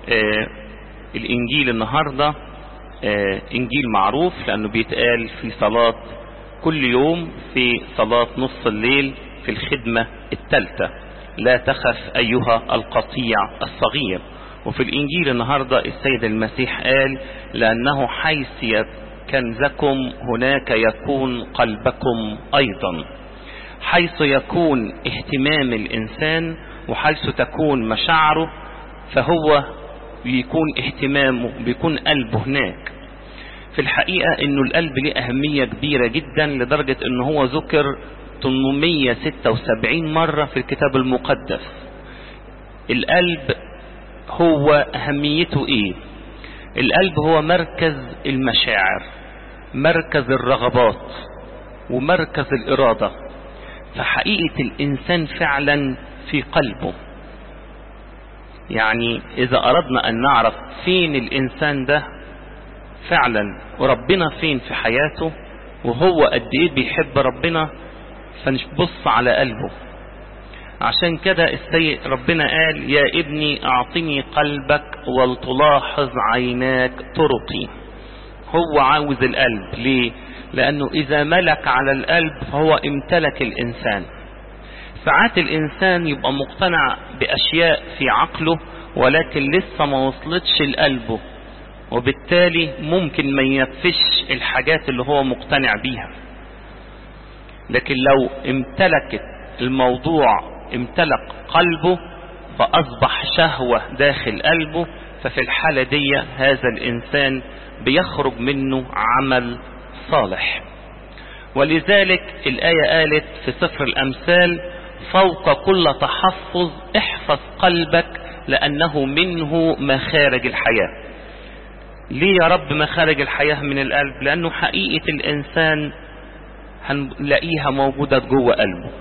آه الإنجيل النهاردة آه إنجيل معروف لأنه بيتقال في صلاة كل يوم في صلاة نص الليل في الخدمة الثالثة لا تخف أيها القطيع الصغير وفي الإنجيل النهاردة السيد المسيح قال لأنه حيث كنزكم هناك يكون قلبكم أيضا حيث يكون اهتمام الإنسان وحيث تكون مشاعره فهو بيكون اهتمامه بيكون قلبه هناك في الحقيقة انه القلب له اهمية كبيرة جدا لدرجة انه هو ذكر 876 مرة في الكتاب المقدس القلب هو اهميته ايه القلب هو مركز المشاعر مركز الرغبات ومركز الارادة فحقيقة الانسان فعلا في قلبه يعني اذا اردنا ان نعرف فين الانسان ده فعلا وربنا فين في حياته وهو قد ايه بيحب ربنا فنبص على قلبه عشان كده السيد ربنا قال يا ابني اعطني قلبك ولتلاحظ عيناك طرقي هو عاوز القلب ليه لانه اذا ملك على القلب فهو امتلك الانسان ساعات الانسان يبقى مقتنع باشياء في عقله ولكن لسه ما وصلتش لقلبه وبالتالي ممكن ما ينفذش الحاجات اللي هو مقتنع بيها لكن لو امتلكت الموضوع امتلك قلبه فأصبح شهوة داخل قلبه ففي الحالة دي هذا الإنسان بيخرج منه عمل صالح ولذلك الآية قالت في سفر الأمثال فوق كل تحفظ احفظ قلبك لأنه منه مخارج الحياة ليه يا رب مخارج الحياة من القلب لأنه حقيقة الإنسان هنلاقيها موجودة جوه قلبه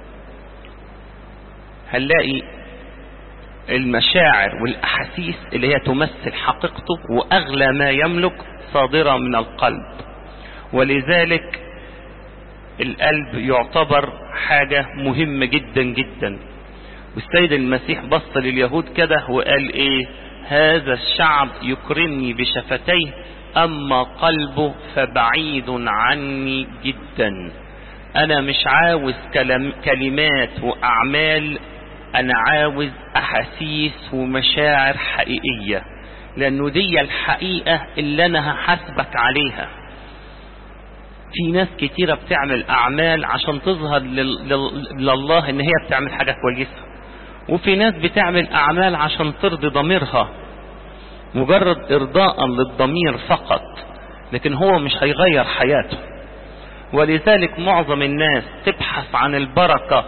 هنلاقي المشاعر والأحاسيس اللي هي تمثل حقيقته وأغلى ما يملك صادرة من القلب ولذلك القلب يعتبر حاجة مهمة جدا جدا والسيد المسيح بص لليهود كده وقال ايه هذا الشعب يكرمني بشفتيه اما قلبه فبعيد عني جدا انا مش عاوز كلم كلمات واعمال انا عاوز احاسيس ومشاعر حقيقية لانه دي الحقيقة اللي انا هحاسبك عليها في ناس كتيرة بتعمل اعمال عشان تظهر لل... لل... لله ان هي بتعمل حاجة كويسة وفي ناس بتعمل اعمال عشان ترضي ضميرها مجرد ارضاء للضمير فقط لكن هو مش هيغير حياته ولذلك معظم الناس تبحث عن البركة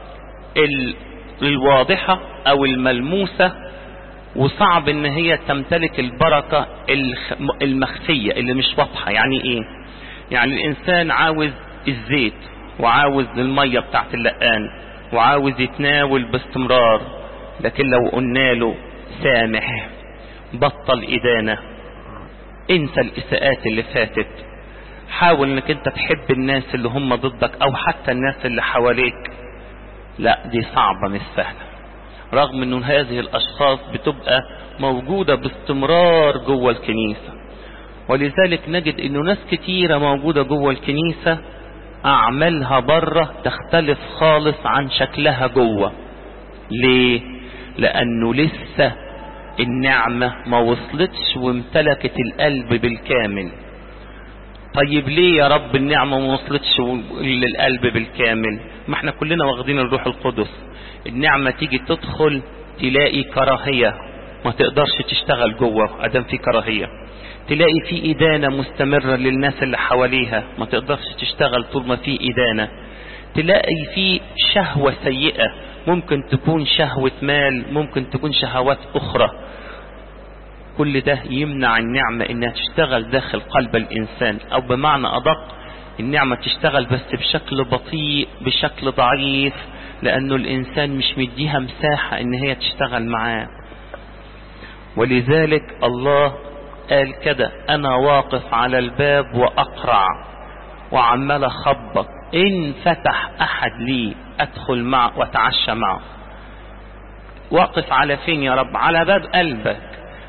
الواضحة او الملموسة وصعب ان هي تمتلك البركة المخفية اللي مش واضحة يعني ايه يعني الانسان عاوز الزيت وعاوز المية بتاعت اللقان وعاوز يتناول باستمرار لكن لو قلنا له سامح بطل إدانة انسى الإساءات اللي فاتت حاول انك انت تحب الناس اللي هم ضدك او حتى الناس اللي حواليك لا دي صعبة مش سهلة رغم ان هذه الاشخاص بتبقى موجودة باستمرار جوه الكنيسة ولذلك نجد انه ناس كتيرة موجودة جوه الكنيسة اعمالها بره تختلف خالص عن شكلها جوه ليه لانه لسه النعمة ما وصلتش وامتلكت القلب بالكامل طيب ليه يا رب النعمة ما وصلتش للقلب بالكامل ما احنا كلنا واخدين الروح القدس النعمة تيجي تدخل تلاقي كراهية ما تقدرش تشتغل جوه ادام في كراهية تلاقي في إدانة مستمرة للناس اللي حواليها ما تقدرش تشتغل طول ما في إدانة تلاقي في شهوة سيئة ممكن تكون شهوة مال ممكن تكون شهوات أخرى كل ده يمنع النعمة انها تشتغل داخل قلب الانسان او بمعنى ادق النعمة تشتغل بس بشكل بطيء بشكل ضعيف لانه الانسان مش مديها مساحة ان هي تشتغل معاه ولذلك الله قال كده انا واقف على الباب واقرع وعمال اخبط ان فتح احد لي ادخل معه واتعشى معه واقف على فين يا رب على باب قلبك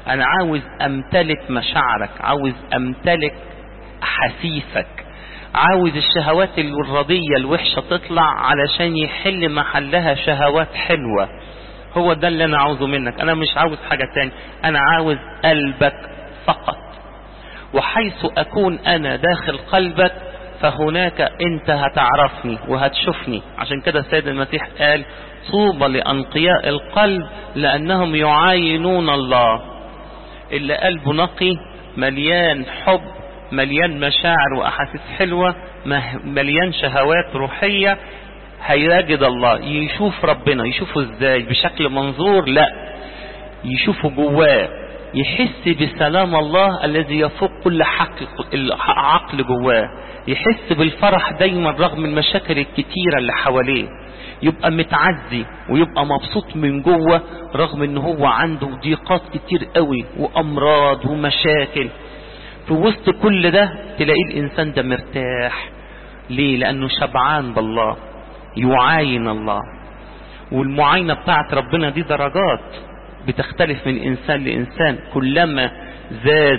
انا عاوز امتلك مشاعرك عاوز امتلك احاسيسك عاوز الشهوات الرضية الوحشة تطلع علشان يحل محلها شهوات حلوة هو ده اللي انا عاوزه منك انا مش عاوز حاجة تاني انا عاوز قلبك فقط وحيث اكون انا داخل قلبك فهناك انت هتعرفني وهتشوفني عشان كده السيد المسيح قال طوبى لانقياء القلب لانهم يعاينون الله اللي قلبه نقي مليان حب مليان مشاعر واحاسيس حلوة مليان شهوات روحية هيجد الله يشوف ربنا يشوفه ازاي بشكل منظور لا يشوفه جواه يحس بسلام الله الذي يفوق كل عقل جواه يحس بالفرح دايما رغم المشاكل الكتيرة اللي حواليه يبقى متعزي ويبقى مبسوط من جوه رغم ان هو عنده ضيقات كتير قوي وامراض ومشاكل في وسط كل ده تلاقي الانسان ده مرتاح ليه لانه شبعان بالله يعاين الله والمعاينة بتاعت ربنا دي درجات بتختلف من انسان لانسان كلما زاد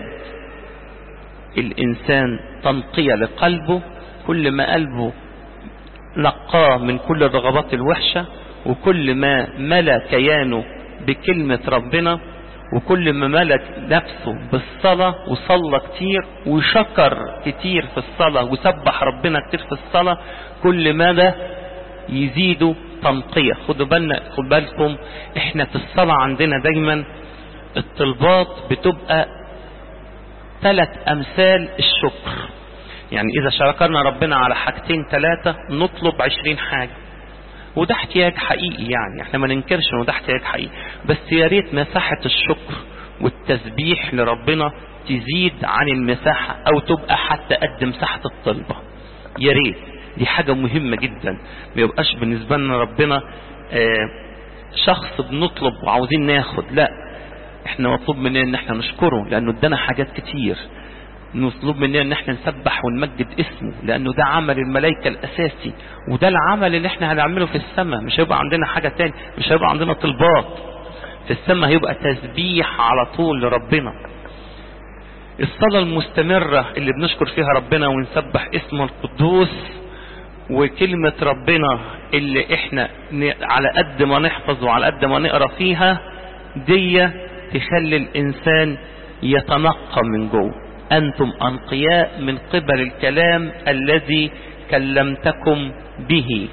الانسان تنقية لقلبه كل ما قلبه نقاه من كل الرغبات الوحشة وكل ما ملا كيانه بكلمة ربنا وكل ما ملك نفسه بالصلاة وصلى كتير وشكر كتير في الصلاة وسبح ربنا كتير في الصلاة كل ما ده يزيدوا تنقية خدوا بالنا خد بالكم احنا في الصلاة عندنا دايما الطلبات بتبقى ثلاث امثال الشكر يعني اذا شكرنا ربنا على حاجتين ثلاثة نطلب عشرين حاجة وده احتياج حقيقي يعني احنا ما ننكرش انه ده احتياج حقيقي بس يا ريت مساحة الشكر والتسبيح لربنا تزيد عن المساحة او تبقى حتى قد مساحة الطلبة يا ريت دي حاجة مهمة جدا ما يبقاش بالنسبة لنا ربنا اه شخص بنطلب وعاوزين ناخد لا احنا مطلوب مننا ان احنا نشكره لانه ادانا حاجات كتير نطلب مننا ان احنا نسبح ونمجد اسمه لانه ده عمل الملائكة الاساسي وده العمل اللي احنا هنعمله في السماء مش هيبقى عندنا حاجة تاني مش هيبقى عندنا طلبات في السماء هيبقى تسبيح على طول لربنا الصلاة المستمرة اللي بنشكر فيها ربنا ونسبح اسمه القدوس وكلمة ربنا اللي احنا على قد ما نحفظ وعلى قد ما نقرا فيها دي تخلي الانسان يتنقى من جوه أنتم أنقياء من قبل الكلام الذي كلمتكم به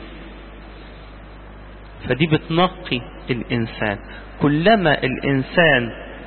فدي بتنقي الإنسان كلما الإنسان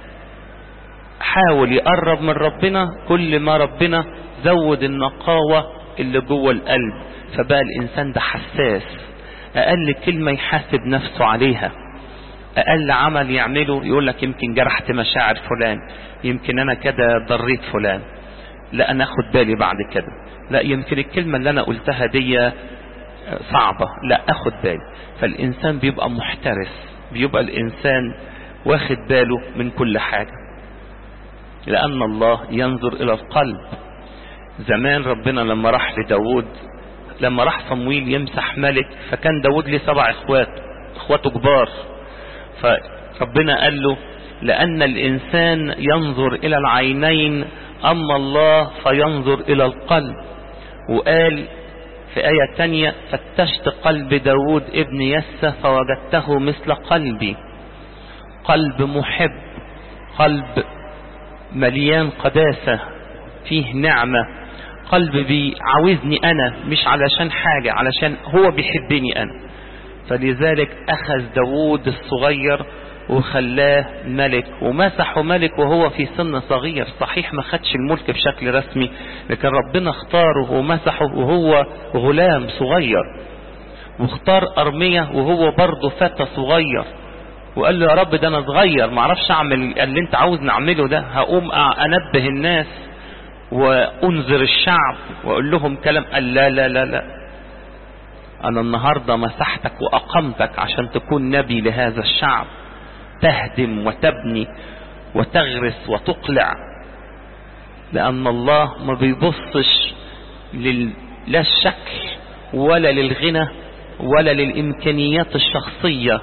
حاول يقرب من ربنا كل ما ربنا زود النقاوة اللي جوه القلب فبقى الإنسان ده حساس أقل كلمة يحاسب نفسه عليها اقل عمل يعمله يقول لك يمكن جرحت مشاعر فلان يمكن انا كده ضريت فلان لا انا اخد بالي بعد كده لا يمكن الكلمة اللي انا قلتها دي صعبة لا اخد بالي فالانسان بيبقى محترس بيبقى الانسان واخد باله من كل حاجة لان الله ينظر الى القلب زمان ربنا لما راح لداود لما راح صمويل يمسح ملك فكان داود ليه سبع اخوات اخواته كبار فربنا قال له لأن الإنسان ينظر إلى العينين أما الله فينظر إلى القلب وقال في آية تانية فتشت قلب داود ابن يسى فوجدته مثل قلبي قلب محب قلب مليان قداسة فيه نعمة قلب بيعاوزني أنا مش علشان حاجة علشان هو بيحبني أنا فلذلك أخذ داود الصغير وخلاه ملك ومسحه ملك وهو في سن صغير صحيح ما خدش الملك بشكل رسمي لكن ربنا اختاره ومسحه وهو غلام صغير واختار أرمية وهو برضه فتى صغير وقال له يا رب ده انا صغير ما اعرفش اعمل اللي انت عاوز نعمله ده هقوم انبه الناس وانذر الشعب واقول لهم كلام قال لا لا لا لا انا النهاردة مسحتك واقمتك عشان تكون نبي لهذا الشعب تهدم وتبني وتغرس وتقلع لان الله ما بيبصش لل... لا الشكل ولا للغنى ولا للامكانيات الشخصية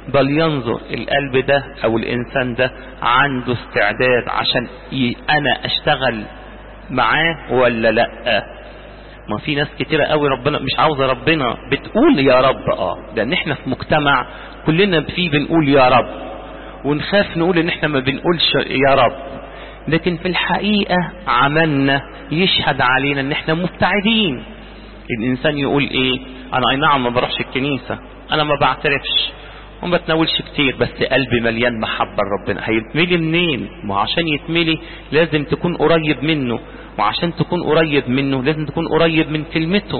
بل ينظر القلب ده او الانسان ده عنده استعداد عشان ي... انا اشتغل معاه ولا لا ما في ناس كتيرة قوي ربنا مش عاوزة ربنا بتقول يا رب اه لان احنا في مجتمع كلنا فيه بنقول يا رب ونخاف نقول ان احنا ما بنقولش يا رب لكن في الحقيقة عملنا يشهد علينا ان احنا مبتعدين الانسان يقول ايه انا اي نعم ما بروحش الكنيسة انا ما بعترفش وما بتناولش كتير بس قلبي مليان محبة لربنا هيتملي منين ما عشان يتملي لازم تكون قريب منه وعشان تكون قريب منه لازم تكون قريب من كلمته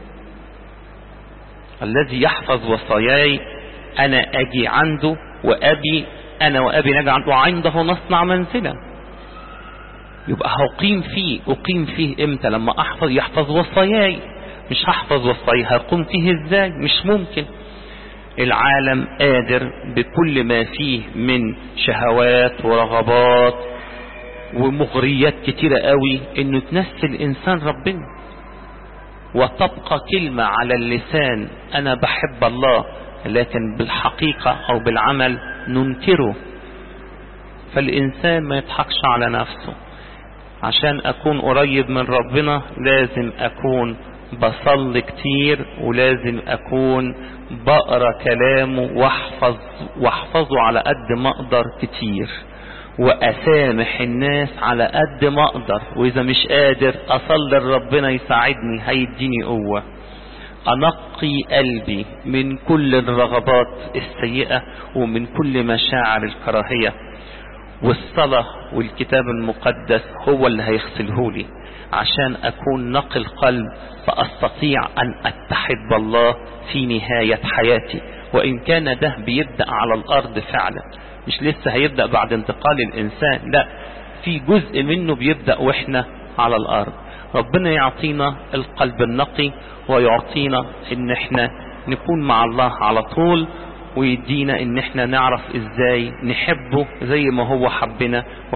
الذي يحفظ وصاياي انا اجي عنده وابي انا وابي نجي عنده وعنده نصنع منزلا يبقى هقيم فيه اقيم فيه امتى لما احفظ يحفظ وصاياي مش هحفظ وصايا هقوم فيه ازاي مش ممكن العالم قادر بكل ما فيه من شهوات ورغبات ومغريات كتيرة قوي انه تنسي الانسان ربنا وتبقى كلمة على اللسان انا بحب الله لكن بالحقيقة او بالعمل ننكره فالانسان ما يضحكش على نفسه عشان اكون قريب من ربنا لازم اكون بصلي كتير ولازم اكون بقرا كلامه واحفظ واحفظه على قد ما اقدر كتير واسامح الناس على قد ما اقدر واذا مش قادر اصلي لربنا يساعدني هيديني قوه انقي قلبي من كل الرغبات السيئه ومن كل مشاعر الكراهيه والصلاه والكتاب المقدس هو اللي هيغسله لي عشان اكون نقي القلب فاستطيع ان اتحد بالله في نهايه حياتي وان كان ده بيبدا على الارض فعلا مش لسه هيبدا بعد انتقال الانسان لا في جزء منه بيبدا واحنا على الارض ربنا يعطينا القلب النقي ويعطينا ان احنا نكون مع الله على طول ويدينا ان احنا نعرف ازاي نحبه زي ما هو حبنا